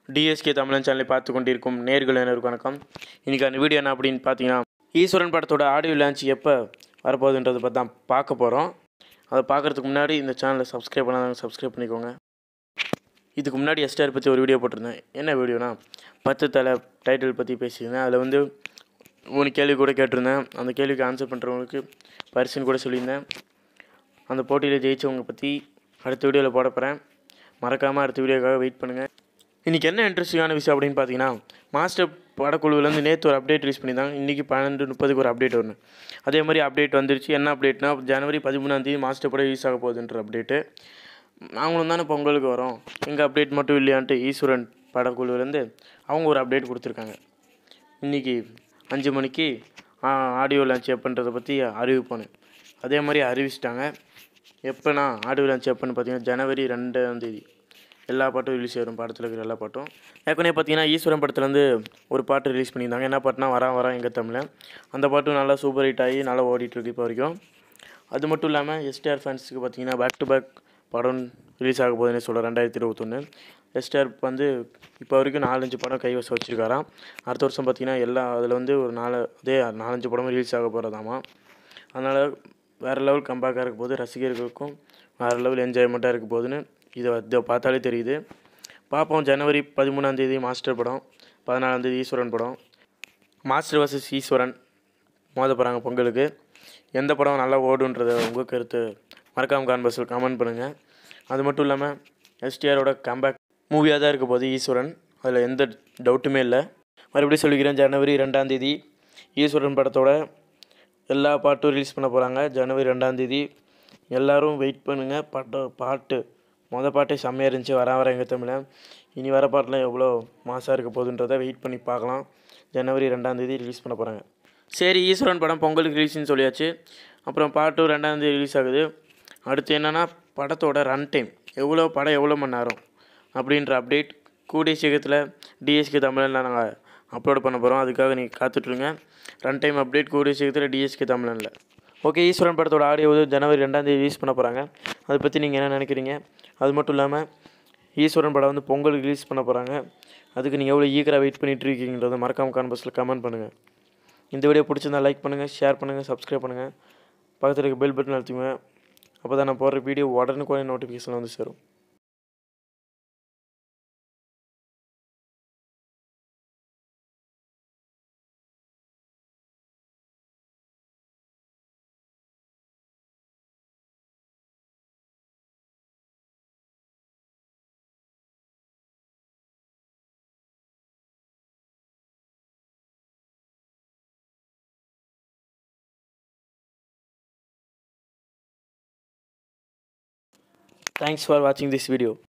TSK தமிழன் சேனலை பார்த்து கொண்டிருக்கும் நேர்கள் அனைவருக்கும் வணக்கம் இன்றைக்கி அந்த வீடியோ என்ன அப்படின்னு பார்த்தீங்கன்னா ஈஸ்வரன் படத்தோட ஆடியோ லான்ச் எப்போ வரப்போகுதுன்றதை பற்றி தான் பார்க்க போகிறோம் அதை பார்க்குறதுக்கு முன்னாடி இந்த சேனலை சப்ஸ்கிரைப் பண்ணாதவங்க சப்ஸ்கிரைப் பண்ணிக்கோங்க இதுக்கு முன்னாடி எஸ்டார் பற்றி ஒரு வீடியோ போட்டிருந்தேன் என்ன வீடியோனா பத்து தலை டைட்டில் பற்றி பேசியிருந்தேன் அதில் வந்து மூணு கேள்வி கூட கேட்டிருந்தேன் அந்த கேள்விக்கு ஆன்சர் பண்ணுறவங்களுக்கு பரிசுன்னு கூட சொல்லியிருந்தேன் அந்த போட்டியில் ஜெயிச்சவங்க பற்றி அடுத்த வீடியோவில் போட போகிறேன் மறக்காமல் அடுத்த வீடியோக்காக வெயிட் பண்ணுங்கள் இன்றைக்கி என்ன இன்ட்ரெஸ்டிங்கான விஷயம் அப்படின்னு பார்த்தீங்கன்னா மாஸ்டர் படக்குழுவிலேருந்து நேற்று ஒரு அப்டேட் ரிலீஸ் பண்ணியிருந்தாங்க இன்றைக்கி பன்னெண்டு முப்பதுக்கு ஒரு அப்டேட் வரணும் அதே மாதிரி அப்டேட் வந்துருச்சு என்ன அப்டேட்னா ஜனவரி பதிமூணாந்தேதி மாஸ்டர் படம் ரிலீஸ் ஆக போகுதுன்ற அப்டேட்டு நாங்களும் தானே பொங்கலுக்கு வரோம் எங்கள் அப்டேட் மட்டும் இல்லையான்ட்டு ஈஸ்வரன் படக்குழுவிலேருந்து அவங்க ஒரு அப்டேட் கொடுத்துருக்காங்க இன்றைக்கி அஞ்சு மணிக்கு ஆடியோ லான்ச் எப்போன்றதை பற்றி அறிவிப்பானு அதே மாதிரி அறிவிச்சிட்டாங்க எப்போனா ஆடியோ லான்ச் எப்போன்னு பார்த்தீங்கன்னா ஜனவரி ரெண்டாம் தேதி எல்லா பாட்டும் ரிலீஸ் ஆயிரும் படத்தில் இருக்கிற எல்லா பாட்டும் ஏற்கனவே பார்த்தீங்கன்னா ஈஸ்வரன் படத்துலேருந்து ஒரு பாட்டு ரிலீஸ் பண்ணியிருந்தாங்க என்ன பாட்டுனா வரான் வரான் எங்கள் தமிழன் அந்த பாட்டும் நல்லா சூப்பர் ஹிட் ஆகி நல்லா ஓடிட்டுருக்கு இப்போ வரைக்கும் அது மட்டும் இல்லாமல் எஸ்டிஆர் ஃபேன்ஸுக்கு பார்த்தீங்கன்னா பேக் டு பேக் படம் ரிலீஸ் ஆக போகுதுன்னு சொல்கிறேன் ரெண்டாயிரத்தி இருபத்தொன்று எஸ்டிஆர் வந்து இப்போ வரைக்கும் நாலஞ்சு படம் கைவசம் வச்சுருக்காராம் அடுத்த வருஷம் பார்த்தீங்கன்னா எல்லா அதில் வந்து ஒரு நாலு அதே நாலஞ்சு படமும் ரிலீஸ் ஆக போகிறதாமா அதனால் வேறு லெவல் கம்பேக்காக இருக்க போது ரசிகர்களுக்கும் வேறு லெவல் என்ஜாய்மெண்ட்டாக இருக்க போகுதுன்னு இதை இதை பார்த்தாலே தெரியுது பார்ப்போம் ஜனவரி பதிமூணாந்தேதி மாஸ்டர் படம் பதினாலாந்தேதி ஈஸ்வரன் படம் மாஸ்டர் வர்சஸ் ஈஸ்வரன் மோத போகிறாங்க பொங்கலுக்கு எந்த படம் நல்லா ஓடுன்றதை உங்கள் கருத்து மறக்காம கான்பஸில் கமெண்ட் பண்ணுங்கள் அது மட்டும் இல்லாமல் எஸ்டிஆரோட கம்பேக் மூவியாக தான் இருக்க போகுது ஈஸ்வரன் அதில் எந்த டவுட்டுமே இல்லை மறுபடியும் சொல்லிக்கிறேன் ஜனவரி ரெண்டாந்தேதி ஈஸ்வரன் படத்தோட எல்லா பாட்டும் ரிலீஸ் பண்ண போகிறாங்க ஜனவரி ரெண்டாந்தேதி எல்லோரும் வெயிட் பண்ணுங்கள் பாட்டு பாட்டு மொதல் பாட்டே செம்மையாக இருந்துச்சு வர வர எங்கள் தமிழன் இனி வர பாட்டெலாம் எவ்வளோ மாசாக இருக்க போகுதுன்றதை வெயிட் பண்ணி பார்க்கலாம் ஜனவரி ரெண்டாந்தேதி ரிலீஸ் பண்ண போகிறாங்க சரி ஈஸ்வரன் படம் பொங்கலுக்கு ரிலீஸ்னு சொல்லியாச்சு அப்புறம் பாட்டு ரெண்டாந்தேதி ரிலீஸ் ஆகுது அடுத்து என்னென்னா படத்தோட ரன் டைம் எவ்வளோ படம் எவ்வளோ மணி நேரம் அப்படின்ற அப்டேட் கூடிய சீக்கிரத்தில் டிஎஸ்கே தமிழில் நாங்கள் அப்லோட் பண்ண போகிறோம் அதுக்காக நீங்கள் காத்துட்ருங்க ரன் டைம் அப்டேட் கூடிய சீக்கிரத்தில் டிஎஸ்கே தமிழில் ஓகே ஈஸ்வரன் படத்தோட ஆடியோ வந்து ஜனவரி ரெண்டாந்தேதி ரிலீஸ் பண்ண போகிறாங்க அதை பற்றி நீங்கள் என்ன நினைக்கிறீங்க அது மட்டும் இல்லாமல் ஈஸ்வரன் படம் வந்து பொங்கலுக்கு ரிலீஸ் பண்ண போகிறாங்க அதுக்கு நீங்கள் எவ்வளோ ஈக்கராக வெயிட் பண்ணிட்டு இருக்கீங்கன்றதை மறக்காம கான்பஸில் கமெண்ட் பண்ணுங்கள் இந்த வீடியோ பிடிச்சிருந்தா லைக் பண்ணுங்கள் ஷேர் பண்ணுங்கள் சப்ஸ்கிரைப் பண்ணுங்கள் பக்கத்தில் இருக்க பெல் பட்டன் அழுத்துங்க அப்போ தான் நான் போடுற வீடியோ உடனுக்குடனே நோட்டிஃபிகேஷன் வந்து சேரும் Thanks for watching this video.